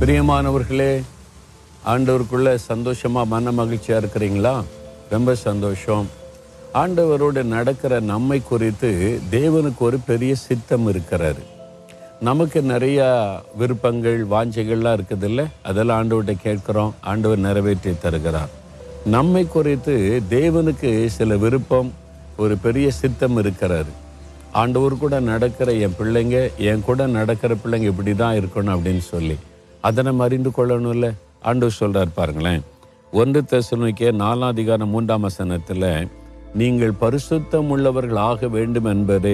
பிரியமானவர்களே ஆண்டவருக்குள்ள சந்தோஷமா மன மகிழ்ச்சியா இருக்கிறீங்களா ரொம்ப சந்தோஷம் ஆண்டவரோடு நடக்கிற நம்மை குறித்து தேவனுக்கு ஒரு பெரிய சித்தம் இருக்கிறாரு நமக்கு நிறைய விருப்பங்கள் வாஞ்சைகள்லாம் இருக்குதுல்ல அதெல்லாம் ஆண்டவர்கிட்ட கேட்கிறோம் ஆண்டவர் நிறைவேற்றி தருகிறார் நம்மை குறித்து தேவனுக்கு சில விருப்பம் ஒரு பெரிய சித்தம் இருக்கிறாரு ஆண்டவர் கூட நடக்கிற என் பிள்ளைங்க என் கூட நடக்கிற பிள்ளைங்க இப்படி தான் இருக்கணும் அப்படின்னு சொல்லி அதை நம்ம அறிந்து கொள்ளணும்ல ஆண்டவர் சொல்றார் பாருங்களேன் ஒன்று தெசலோனிக்கே நாலாம் அதிகாரம் மூன்றாம் வசனத்துல நீங்கள் பரிசுத்தம் உள்ளவர்கள் ஆக வேண்டும் என்பதே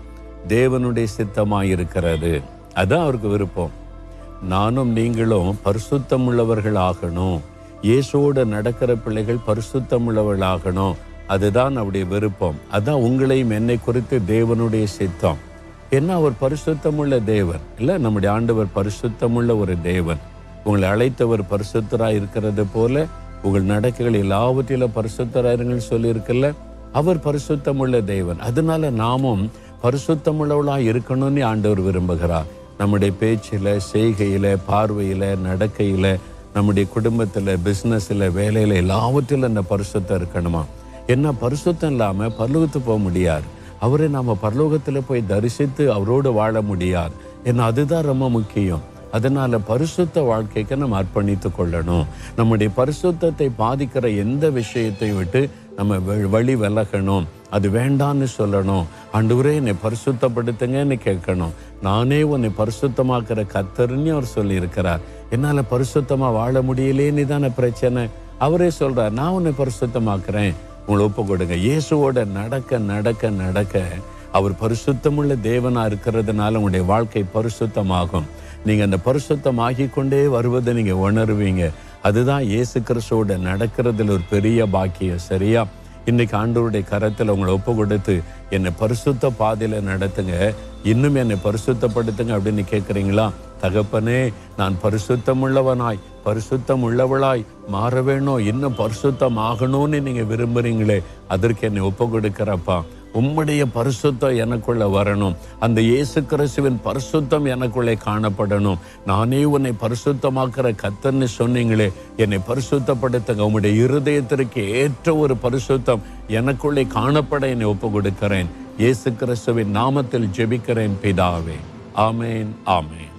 தேவனுடைய சித்தமாய் இருக்கிறது அதான் அவருக்கு விருப்பம் நானும் நீங்களும் பரிசுத்தம் உள்ளவர்கள் ஆகணும் இயேசுவோட நடக்கிற பிள்ளைகள் பரிசுத்தம் உள்ளவர்கள் ஆகணும் அதுதான் அவருடைய விருப்பம் அதான் உங்களையும் என்னை குறித்து தேவனுடைய சித்தம் என்ன அவர் பரிசுத்தமுள்ள தேவன் இல்ல நம்முடைய ஆண்டவர் பரிசுத்தமுள்ள ஒரு தேவன் உங்களை அழைத்தவர் பரிசுத்தராய் இருக்கிறது போல உங்கள் நடக்கைகள் எல்லாவற்றிலும் பரிசுத்தராயிருங்கள் சொல்லி இருக்குல்ல அவர் பரிசுத்தமுள்ள தேவன் அதனால நாமும் பரிசுத்தமுள்ளவளாய் இருக்கணும்னு ஆண்டவர் விரும்புகிறார் நம்முடைய பேச்சில் செய்கையில் பார்வையில் நடக்கையில் நம்முடைய குடும்பத்தில் பிஸ்னஸில் வேலையில் எல்லாவற்றிலும் இந்த பரிசுத்தம் இருக்கணுமா என்ன பரிசுத்தம் இல்லாமல் பரலோகத்து போக முடியாது அவரை நாம் பரலோகத்தில் போய் தரிசித்து அவரோடு வாழ முடியாது ஏன்னா அதுதான் ரொம்ப முக்கியம் அதனால பரிசுத்த வாழ்க்கைக்கு நம்ம அர்ப்பணித்து கொள்ளணும் நம்முடைய பரிசுத்தத்தை பாதிக்கிற எந்த விஷயத்தை விட்டு நம்ம வெ- வழி விலகணும் அது வேண்டான்னு சொல்லணும் ஆண்டவரே என்னை பரிசுத்தப்படுத்துங்கன்னு கேட்கணும் நானே உன்னை பரிசுத்தமாக்குற கத்தர்னு அவர் சொல்லியிருக்கிறார் என்னால பரிசுத்தமா வாழ முடியலேன்னு தானே பிரச்சனை அவரே சொல்றார் நான் உன்னை பரிசுத்தமாக்குறேன் உங்களை ஒப்பு கொடுங்க இயேசுவோட நடக்க நடக்க நடக்க அவர் பரிசுத்தமுள்ள தேவனா இருக்கிறதுனால உங்களுடைய வாழ்க்கை பரிசுத்தமாகும் நீங்க அந்த பரிசுத்தம் கொண்டே வருவதை நீங்க உணருவீங்க அதுதான் இயேசு கிறிஸ்துவோட நடக்கிறதுல ஒரு பெரிய பாக்கியம் சரியா இன்னைக்கு ஆண்டவருடைய கரத்துல உங்களை ஒப்பு கொடுத்து என்னை பரிசுத்த பாதையில நடத்துங்க இன்னும் என்னை பரிசுத்தப்படுத்துங்க அப்படின்னு கேட்குறீங்களா தகப்பனே நான் பரிசுத்தம் உள்ளவனாய் பரிசுத்தம் உள்ளவளாய் மாற வேணும் இன்னும் பரிசுத்தம் ஆகணும்னு நீங்க விரும்புறீங்களே அதற்கு என்னை ஒப்பு கொடுக்கிறப்பா உம்முடைய பரிசுத்தம் எனக்குள்ள வரணும் அந்த இயேசு கிறிஸ்துவின் பரிசுத்தம் எனக்குள்ளே காணப்படணும் நானே உன்னை பரிசுத்தமாக்குற கத்தன்னு சொன்னீங்களே என்னை பரிசுத்தப்படுத்துங்க உம்முடைய இருதயத்திற்கு ஏற்ற ஒரு பரிசுத்தம் எனக்குள்ளே காணப்பட என்னை ஒப்பு கொடுக்கிறேன் இயேசு கிறிஸ்துவின் நாமத்தில் ஜெபிக்கிறேன் பிதாவே ஆமேன் ஆமேன்